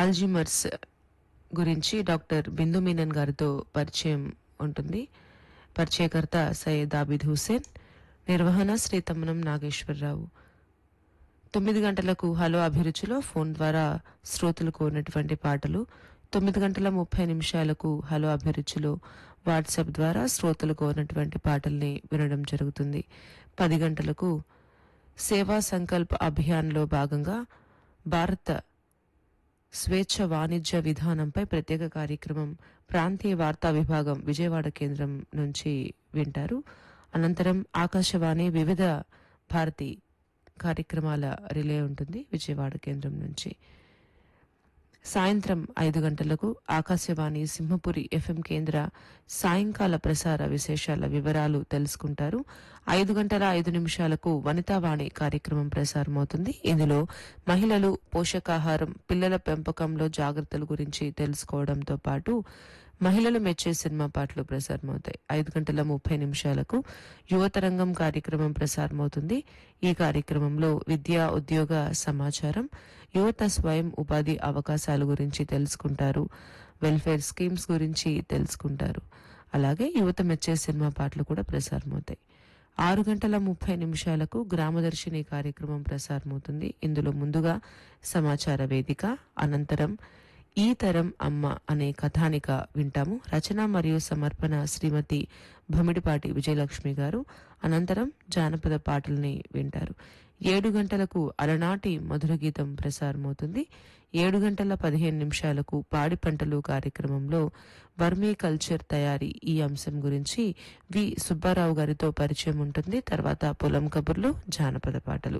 Alzheimer's గురించి doctor బిందు మీనన్ గారితో పరిచయం ఉంటుంది పరిచయకర్త సయ్యద్ ఆబిద్ హుసేన్ నిర్వహణ శ్రీ తమ్మనం నాగేశ్వరరావు తొమ్మిది గంటలకు హలో అభిరుచిలో ఫోన్ ద్వారా శ్రోతలు కోరినటువంటి పాటలు తొమ్మిది గంటల ముప్పై నిమిషాలకు హలో అభిరుచిలో వాట్సాప్ ద్వారా శ్రోతలు కోరినటువంటి పాటల్ని వినడం జరుగుతుంది పది గంటలకు సేవా సంకల్ప్ అభియాన్లో భాగంగా భారత స్వేచ్ఛ వాణిజ్య విధానంపై ప్రత్యేక కార్యక్రమం ప్రాంతీయ వార్తా విభాగం విజయవాడ కేంద్రం నుంచి వింటారు అనంతరం ఆకాశవాణి వివిధ భారతి కార్యక్రమాల రిలే ఉంటుంది విజయవాడ కేంద్రం నుంచి సాయంత్రం ఐదు గంటలకు ఆకాశవాణి సింహపురి ఎఫ్ఎం కేంద్ర సాయంకాల ప్రసార విశేషాల వివరాలు తెలుసుకుంటారు ఐదు గంటల ఐదు నిమిషాలకు వనితావాణి కార్యక్రమం ప్రసారమవుతుంది ఇందులో మహిళలు పోషకాహారం పిల్లల పెంపకంలో జాగ్రత్తల గురించి తెలుసుకోవడంతో పాటు మహిళలు మెచ్చే సినిమా పాటలు ప్రసారమవుతాయి ఐదు గంటల ముప్పై నిమిషాలకు యువతరంగం కార్యక్రమం ప్రసారమవుతుంది ఈ కార్యక్రమంలో విద్యా ఉద్యోగ సమాచారం యువత స్వయం ఉపాధి అవకాశాల గురించి తెలుసుకుంటారు వెల్ఫేర్ స్కీమ్స్ గురించి తెలుసుకుంటారు అలాగే యువత మెచ్చే సినిమా పాటలు కూడా ప్రసారమవుతాయి ఆరు గంటల ముప్పై నిమిషాలకు గ్రామదర్శిని కార్యక్రమం ప్రసారమవుతుంది ఇందులో ముందుగా సమాచార వేదిక అనంతరం ఈ తరం అమ్మ అనే కథానిక వింటాము రచన మరియు సమర్పణ శ్రీమతి భమిడిపాటి విజయలక్ష్మి గారు అనంతరం జానపద పాటల్ని వింటారు ఏడు గంటలకు అలనాటి మధుర గీతం ప్రసారమవుతుంది ఏడు గంటల పదిహేను నిమిషాలకు పాడి పంటలు కార్యక్రమంలో వర్మీ కల్చర్ తయారీ ఈ అంశం గురించి వి సుబ్బారావు గారితో పరిచయం ఉంటుంది తర్వాత పొలం కబుర్లు జానపద పాటలు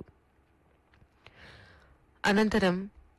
అనంతరం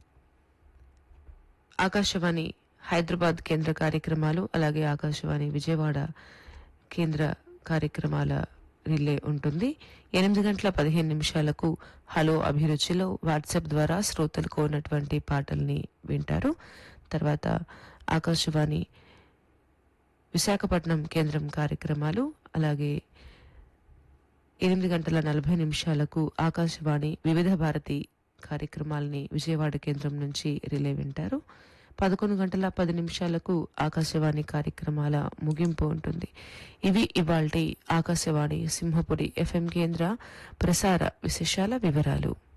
ఆకాశవాణి హైదరాబాద్ కేంద్ర కార్యక్రమాలు అలాగే ఆకాశవాణి విజయవాడ కేంద్ర కార్యక్రమాల రిలే ఉంటుంది ఎనిమిది గంటల పదిహేను నిమిషాలకు హలో అభిరుచిలో వాట్సాప్ ద్వారా శ్రోతలు కోరినటువంటి పాటల్ని వింటారు తర్వాత ఆకాశవాణి విశాఖపట్నం కేంద్రం కార్యక్రమాలు అలాగే ఎనిమిది గంటల నలభై నిమిషాలకు ఆకాశవాణి వివిధ భారతి కార్యక్రమాలని విజయవాడ కేంద్రం నుంచి రిలే వింటారు పదకొండు గంటల పది నిమిషాలకు ఆకాశవాణి కార్యక్రమాల ముగింపు ఉంటుంది ఇవి ఇవాల్టి ఆకాశవాణి సింహపురి ఎఫ్ఎం కేంద్ర ప్రసార విశేషాల వివరాలు